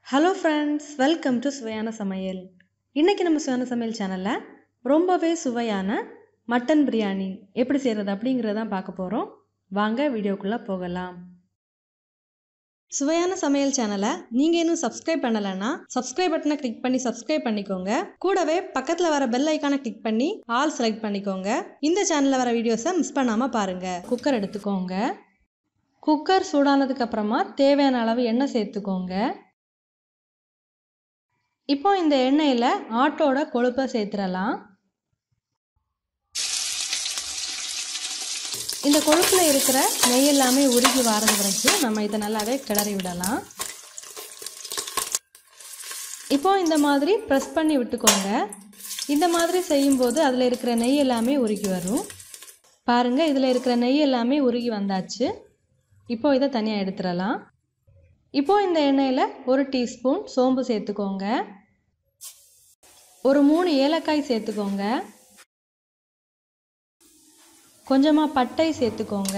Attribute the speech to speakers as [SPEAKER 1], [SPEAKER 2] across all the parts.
[SPEAKER 1] hello friends welcome to சுவையான சமையல் இன்றைக்கி நம்ம சுவையான சமையல் சேனலில் ரொம்பவே சுவையான மட்டன் பிரியாணி எப்படி செய்கிறது அப்படிங்கிறத தான் பார்க்க போகிறோம் வாங்க வீடியோக்குள்ளே போகலாம் சுவையான சமையல் சேனலை நீங்கள் இன்னும் சப்ஸ்கிரைப் பண்ணலைன்னா சப்ஸ்கிரைப் பட்டனை கிளிக் பண்ணி சப்ஸ்கிரைப் பண்ணிக்கோங்க கூடவே பக்கத்தில் வர பெல் ஐக்கானை கிளிக் பண்ணி ஆல் செலக்ட் பண்ணிக்கோங்க இந்த சேனலில் வர வீடியோஸை மிஸ் பண்ணாமல் பாருங்கள் குக்கர் எடுத்துக்கோங்க குக்கர் சூடானதுக்கு அப்புறமா தேவையான அளவு எண்ணெய் சேர்த்துக்கோங்க இப்போ இந்த எண்ணெயில் ஆட்டோட கொழுப்பை சேர்த்துடலாம் இந்த கொழுப்பில் இருக்கிற நெய் எல்லாமே உருகி வாரது வரைக்கும் நம்ம இதை நல்லாவே கிளறி விடலாம் இப்போ இந்த மாதிரி ப்ரெஸ் பண்ணி விட்டுக்கோங்க இந்த மாதிரி செய்யும்போது அதில் இருக்கிற நெய் எல்லாமே உருகி வரும் பாருங்கள் இதில் இருக்கிற நெய் எல்லாமே உருகி வந்தாச்சு இப்போ இதை தனியாக எடுத்துடலாம் இப்போ இந்த எண்ணெயில் ஒரு டீஸ்பூன் சோம்பு சேர்த்துக்கோங்க ஒரு மூணு ஏலக்காய் சேர்த்துக்கோங்க கொஞ்சமாக பட்டை சேர்த்துக்கோங்க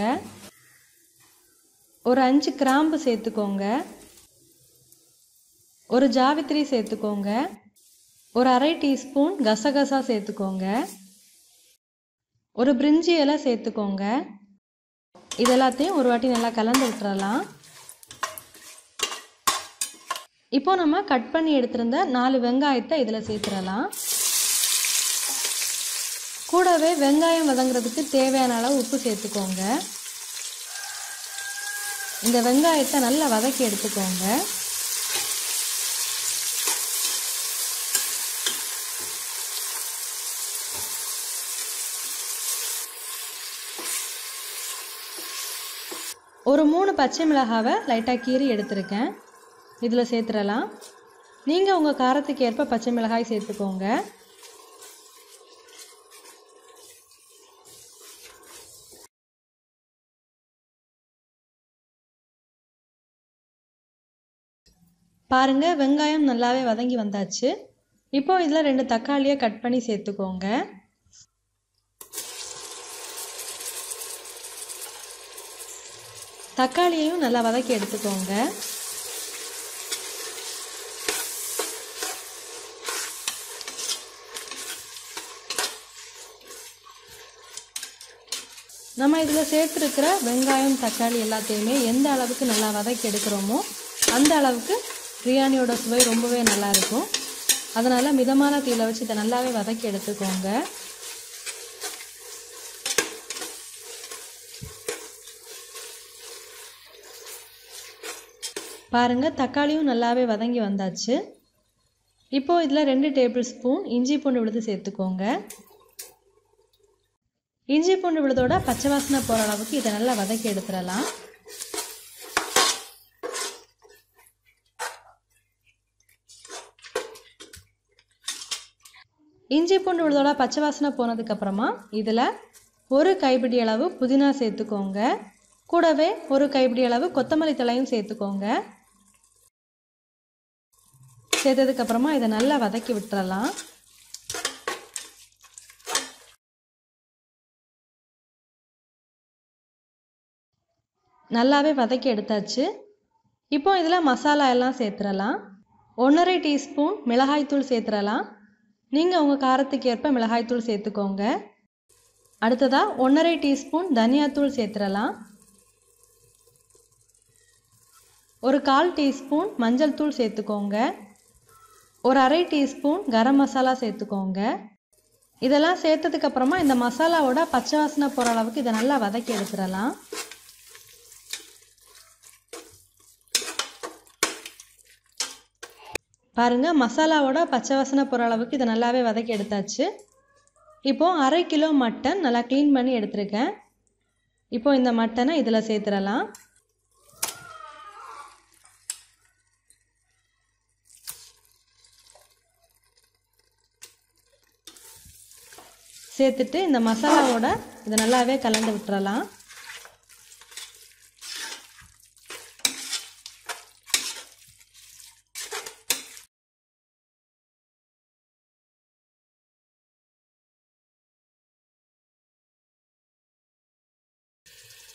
[SPEAKER 1] ஒரு அஞ்சு கிராம்பு சேர்த்துக்கோங்க ஒரு ஜாவித்திரி சேர்த்துக்கோங்க ஒரு அரை டீஸ்பூன் கசகசா சேர்த்துக்கோங்க ஒரு பிரிஞ்சி இலை சேர்த்துக்கோங்க இது எல்லாத்தையும் ஒரு வாட்டி நல்லா கலந்து விட்டுறலாம் இப்போ நம்ம கட் பண்ணி எடுத்திருந்த நாலு வெங்காயத்தை இதில் சேர்த்துடலாம் கூடவே வெங்காயம் வதங்குறதுக்கு தேவையான அளவு உப்பு சேர்த்துக்கோங்க இந்த வெங்காயத்தை நல்லா வதக்கி எடுத்துக்கோங்க ஒரு மூணு பச்சை மிளகாவை லைட்டாக கீறி எடுத்திருக்கேன் இதில் சேர்த்துடலாம் நீங்கள் உங்கள் காரத்துக்கு ஏற்ப பச்சை மிளகாய் சேர்த்துக்கோங்க பாருங்கள் வெங்காயம் நல்லாவே வதங்கி வந்தாச்சு இப்போ இதில் ரெண்டு தக்காளியை கட் பண்ணி சேர்த்துக்கோங்க தக்காளியையும் நல்லா வதக்கி எடுத்துக்கோங்க நம்ம இதில் சேர்த்துருக்கிற வெங்காயம் தக்காளி எல்லாத்தையுமே எந்த அளவுக்கு நல்லா வதக்கி எடுக்கிறோமோ அந்த அளவுக்கு பிரியாணியோட சுவை ரொம்பவே நல்லா இருக்கும் அதனால் மிதமான தீயில் வச்சு இதை நல்லாவே வதக்கி எடுத்துக்கோங்க பாருங்கள் தக்காளியும் நல்லாவே வதங்கி வந்தாச்சு இப்போது இதில் ரெண்டு டேபிள் ஸ்பூன் இஞ்சி பூண்டு விழுது சேர்த்துக்கோங்க இஞ்சி பூண்டு விழுதோட பச்சை வாசனை போகிற அளவுக்கு இதை நல்லா வதக்கி எடுத்துடலாம் இஞ்சி பூண்டு விழுதோட பச்சை வாசனை போனதுக்கப்புறமா இதில் ஒரு கைப்பிடி அளவு புதினா சேர்த்துக்கோங்க கூடவே ஒரு கைப்பிடி அளவு கொத்தமல்லி தலையும் சேர்த்துக்கோங்க சேர்த்ததுக்கப்புறமா இதை நல்லா வதக்கி விட்டுறலாம் நல்லாவே வதக்கி எடுத்தாச்சு இப்போ இதில் மசாலா எல்லாம் சேர்த்துடலாம் ஒன்றரை டீஸ்பூன் மிளகாய்த்தூள் சேர்த்துடலாம் நீங்கள் உங்கள் காரத்துக்கு ஏற்ப மிளகாய்த்தூள் சேர்த்துக்கோங்க அடுத்ததாக ஒன்றரை டீஸ்பூன் தனியாத்தூள் சேர்த்துடலாம் ஒரு கால் டீஸ்பூன் மஞ்சள் தூள் சேர்த்துக்கோங்க ஒரு அரை டீஸ்பூன் கரம் மசாலா சேர்த்துக்கோங்க இதெல்லாம் சேர்த்ததுக்கப்புறமா இந்த மசாலாவோட பச்சை வாசனை போகிற அளவுக்கு இதை நல்லா வதக்கி எடுத்துடலாம் பாருங்கள் மசாலாவோட பச்சை வாசனை போகிற அளவுக்கு இதை நல்லாவே வதக்கி எடுத்தாச்சு இப்போது அரை கிலோ மட்டன் நல்லா க்ளீன் பண்ணி எடுத்திருக்கேன் இப்போது இந்த மட்டனை இதில் சேர்த்துடலாம் சேர்த்துட்டு இந்த மசாலாவோட இதை நல்லாவே கலந்து விட்டுறலாம்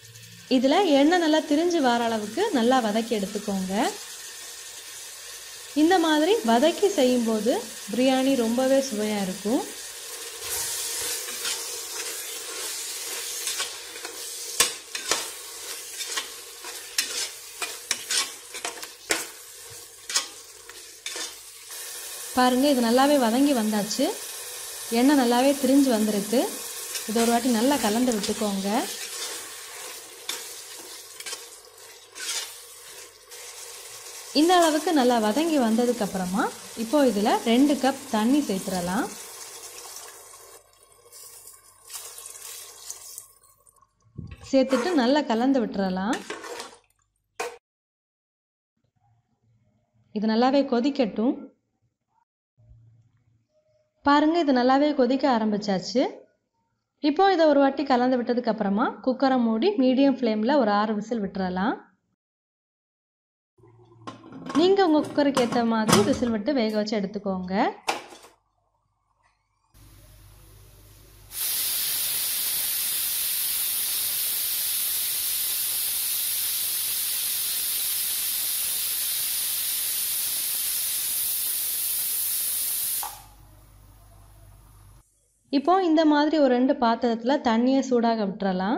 [SPEAKER 1] இதில் எண்ணெய் நல்லா திரிஞ்சு வர அளவுக்கு நல்லா வதக்கி எடுத்துக்கோங்க இந்த மாதிரி வதக்கி செய்யும்போது பிரியாணி ரொம்பவே சுவையாக இருக்கும் பாருங்கள் இது நல்லாவே வதங்கி வந்தாச்சு எண்ணெய் நல்லாவே திரிஞ்சு வந்திருக்கு இது ஒரு வாட்டி நல்லா கலந்து விட்டுக்கோங்க இந்த அளவுக்கு நல்லா வதங்கி வந்ததுக்கப்புறமா இப்போ இதில் ரெண்டு கப் தண்ணி சேர்த்துடலாம் சேர்த்துட்டு நல்லா கலந்து விட்டுறலாம் இது நல்லாவே கொதிக்கட்டும் பாருங்கள் இது நல்லாவே கொதிக்க ஆரம்பிச்சாச்சு இப்போ இதை ஒரு வாட்டி கலந்து விட்டதுக்கு அப்புறமா குக்கரை மூடி மீடியம் ஃப்ளேமில் ஒரு ஆறு விசில் விட்டுறலாம் நீங்கள் உங்கள் குக்கருக்கு ஏற்ற மாதிரி விசில் விட்டு வேக வச்சு எடுத்துக்கோங்க இப்போ இந்த மாதிரி ஒரு ரெண்டு பாத்திரத்தில் தண்ணியை சூடாக விட்டுறலாம்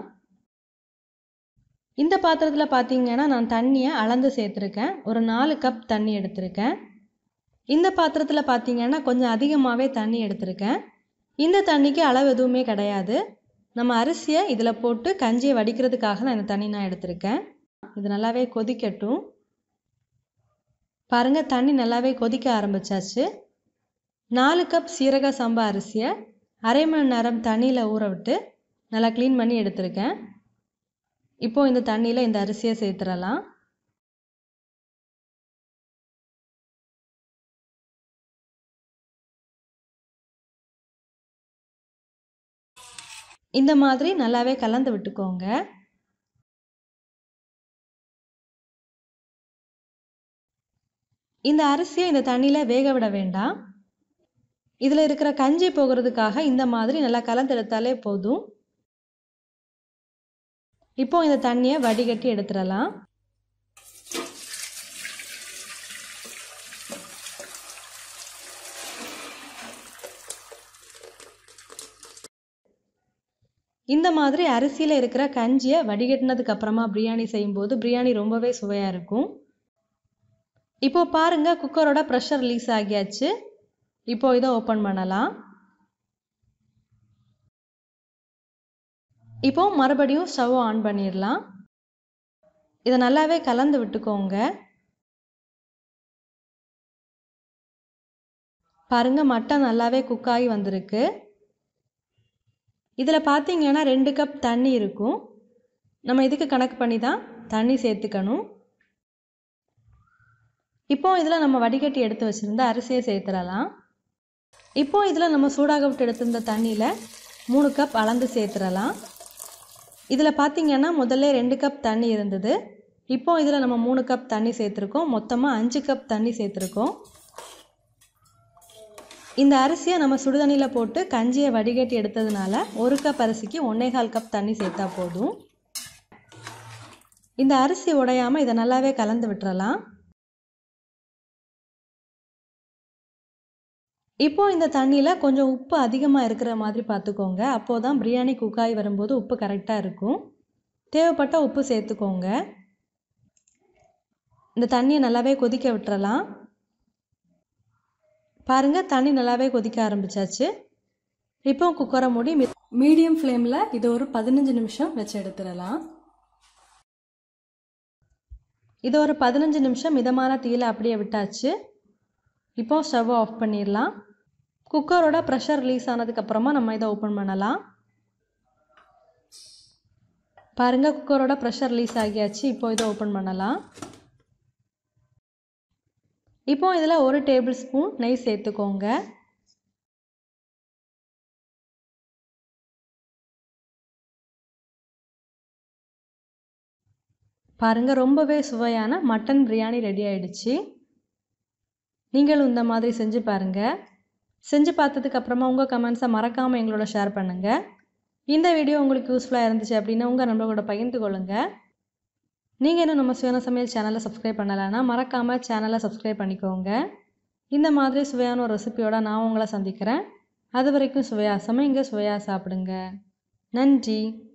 [SPEAKER 1] இந்த பாத்திரத்தில் பார்த்தீங்கன்னா நான் தண்ணியை அளந்து சேர்த்துருக்கேன் ஒரு நாலு கப் தண்ணி எடுத்திருக்கேன் இந்த பாத்திரத்தில் பார்த்தீங்கன்னா கொஞ்சம் அதிகமாகவே தண்ணி எடுத்திருக்கேன் இந்த தண்ணிக்கு அளவு எதுவுமே கிடையாது நம்ம அரிசியை இதில் போட்டு கஞ்சியை வடிக்கிறதுக்காக தான் இந்த தண்ணி நான் எடுத்திருக்கேன் இது நல்லாவே கொதிக்கட்டும் பாருங்கள் தண்ணி நல்லாவே கொதிக்க ஆரம்பிச்சாச்சு நாலு கப் சீரக சம்பா அரிசியை அரை மணி நேரம் தண்ணியில் ஊற விட்டு நல்லா க்ளீன் பண்ணி எடுத்திருக்கேன் இப்போது இந்த தண்ணியில் இந்த அரிசியை சேர்த்துடலாம் இந்த மாதிரி நல்லாவே கலந்து விட்டுக்கோங்க இந்த அரிசியை இந்த தண்ணியில் வேக விட வேண்டாம் இதில் இருக்கிற கஞ்சி போகிறதுக்காக இந்த மாதிரி நல்லா கலந்தெடுத்தாலே போதும் இப்போ இந்த தண்ணியை வடிகட்டி எடுத்துடலாம் இந்த மாதிரி அரிசியில் இருக்கிற கஞ்சியை வடிகட்டினதுக்கு அப்புறமா பிரியாணி செய்யும்போது பிரியாணி ரொம்பவே சுவையாக இருக்கும் இப்போ பாருங்க குக்கரோட ப்ரெஷர் ரிலீஸ் ஆகியாச்சு இப்போ இதை ஓப்பன் பண்ணலாம் இப்போ மறுபடியும் ஸ்டவ் ஆன் பண்ணிடலாம் இதை நல்லாவே கலந்து விட்டுக்கோங்க பாருங்க மட்டன் நல்லாவே குக் ஆகி வந்திருக்கு இதில் பார்த்தீங்கன்னா ரெண்டு கப் தண்ணி இருக்கும் நம்ம இதுக்கு கணக்கு பண்ணி தான் தண்ணி சேர்த்துக்கணும் இப்போ இதில் நம்ம வடிகட்டி எடுத்து வச்சுருந்த அரிசியை சேர்த்துடலாம் இப்போ இதில் நம்ம சூடாக விட்டு எடுத்திருந்த தண்ணியில் மூணு கப் அளந்து சேர்த்துடலாம் இதில் பார்த்தீங்கன்னா முதல்ல ரெண்டு கப் தண்ணி இருந்தது இப்போ இதில் நம்ம மூணு கப் தண்ணி சேர்த்துருக்கோம் மொத்தமாக அஞ்சு கப் தண்ணி சேர்த்துருக்கோம் இந்த அரிசியை நம்ம சுடுதண்ணியில் போட்டு கஞ்சியை வடிகட்டி எடுத்ததுனால ஒரு கப் அரிசிக்கு ஒன்னேகால் கப் தண்ணி சேர்த்தா போதும் இந்த அரிசி உடையாமல் இதை நல்லாவே கலந்து விட்டுறலாம் இப்போ இந்த தண்ணியில் கொஞ்சம் உப்பு அதிகமாக இருக்கிற மாதிரி பார்த்துக்கோங்க அப்போது தான் பிரியாணி குக்காய் வரும்போது உப்பு கரெக்டாக இருக்கும் தேவைப்பட்ட உப்பு சேர்த்துக்கோங்க இந்த தண்ணியை நல்லாவே கொதிக்க விட்டுறலாம் பாருங்கள் தண்ணி நல்லாவே கொதிக்க ஆரம்பிச்சாச்சு இப்போ குக்கரை மூடி மீடியம் ஃப்ளேமில் இது ஒரு பதினஞ்சு நிமிஷம் வச்சு எடுத்துடலாம் இது ஒரு பதினஞ்சு நிமிஷம் மிதமான தீயில அப்படியே விட்டாச்சு இப்போ ஸ்டவ் ஆஃப் பண்ணிடலாம் குக்கரோட ப்ரெஷர் ரிலீஸ் ஆனதுக்கப்புறமா நம்ம இதை ஓப்பன் பண்ணலாம் பாருங்கள் குக்கரோட ப்ரெஷர் ரிலீஸ் ஆகியாச்சு இப்போ இதை ஓப்பன் பண்ணலாம் இப்போ இதில் ஒரு டேபிள் ஸ்பூன் நெய் சேர்த்துக்கோங்க பாருங்கள் ரொம்பவே சுவையான மட்டன் பிரியாணி ரெடி ஆயிடுச்சு நீங்களும் இந்த மாதிரி செஞ்சு பாருங்கள் செஞ்சு பார்த்ததுக்கு அப்புறமா உங்கள் கமெண்ட்ஸை மறக்காமல் எங்களோட ஷேர் பண்ணுங்கள் இந்த வீடியோ உங்களுக்கு யூஸ்ஃபுல்லாக இருந்துச்சு அப்படின்னா உங்கள் நண்பர்களோட பகிர்ந்து கொள்ளுங்கள் நீங்கள் இன்னும் நம்ம சுவையான சமையல் சேனலை சப்ஸ்கிரைப் பண்ணலைன்னா மறக்காமல் சேனலை சப்ஸ்கிரைப் பண்ணிக்கோங்க இந்த மாதிரி சுவையான ஒரு ரெசிபியோட நான் உங்களை சந்திக்கிறேன் அது வரைக்கும் சுவையா சமைங்க சுவையா சாப்பிடுங்க நன்றி